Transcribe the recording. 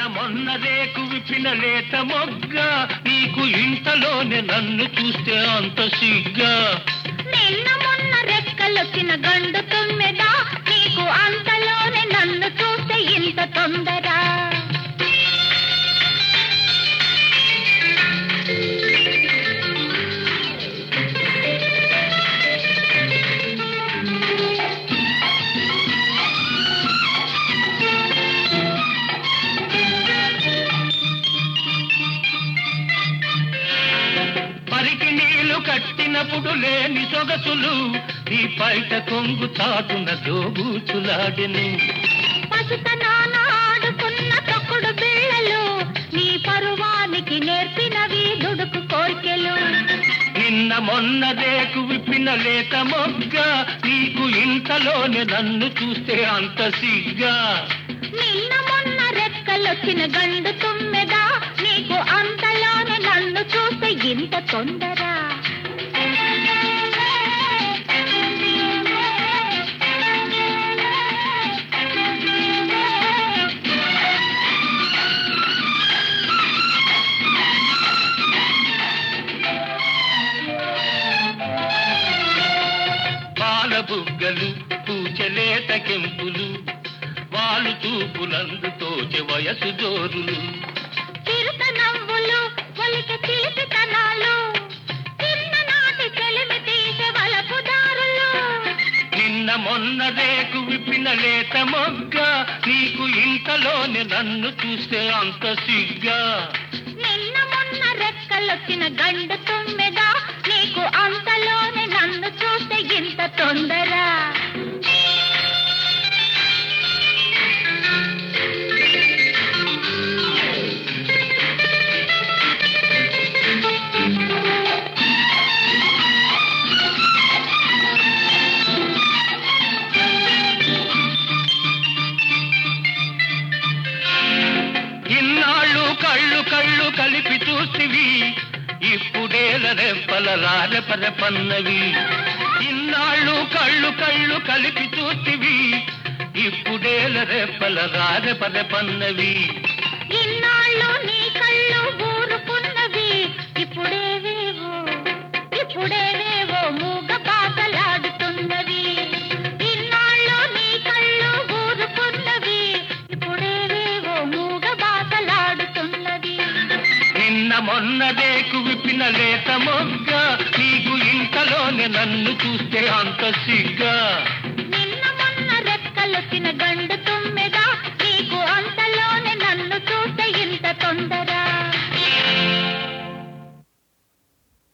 మొన్న రేకు విప్పిన లేత మొగ్గ నీకు ఇంతలోనే నన్ను చూస్తే అంత సిగ్గా నిన్న మొన్న రెక్కలొచ్చిన గండు తుమ్మెదా నీకు అంతలోనే నన్ను చూస్తే ఇంత తొందర పరికి నీళ్లు కట్టినప్పుడు లేని సొగసులు నీ బయట కొంగు చాటున దోబూచులాడెను పసితనాన ఆడుకున్న తొక్కుడు బిళ్ళలు నీ పరువానికి నేర్పినవి దుడుకు కోర్కెలు నిన్న మొన్న రేకు విప్పిన లేత మొగ్గ నీకు ఇంతలోనే నన్ను చూస్తే అంత సిగ్గా నిన్న మొన్న రెక్కలొచ్చిన గండు తుమ్మెదా నీకు అంతలోనే నన్ను చూస్తే ఇంత తొందర పాల బుగ్గలు పూచలేత కెంపులు వాళ్ళు చూపులందు తోచె వయసు జోరులు చిరుత నవ్వులు ఒలిక చిలిపితనాలు చిన్ననాటి చెలిమి తీసే వలపు దారులు నిన్న మొన్న రేకు విప్పిన లేత మొగ్గ నీకు ఇంతలోనే నన్ను చూస్తే అంత సిగ్గా నిన్న మొన్న రెక్కలొచ్చిన గండు తుమ్మెదా నీకు అంతలోనే నన్ను చూస్తే ఇంత తొందర ఇన్నాళ్ళు కళ్ళు కళ్ళు కలిపి చూసివి ఇప్పుడేల రెప్పల రారెపర పన్నవి ఇన్నాళ్ళు కళ్ళు కళ్ళు కలిపి చూసివి ఇప్పుడేల రెప్పల రారెపర పన్నవి ఇన్నాళ్ళు నీ కళ్ళు ఊరుకున్నవి ఇప్పుడేవేవో ఇప్పుడేవేవో మూగ బాధలాడుతున్నవి ఇన్నాళ్ళు నీ కళ్ళు ఊరుకున్నవి ఇప్పుడేవేవో మూగ బాధలాడుతున్నవి నిన్న మొన్న రేకు విప్పిన లేత మొగ్గ నీకు ఇంతలోనే నన్ను చూస్తే అంత సిగ్గా నిన్న మొన్న రెక్కలొచ్చిన గండు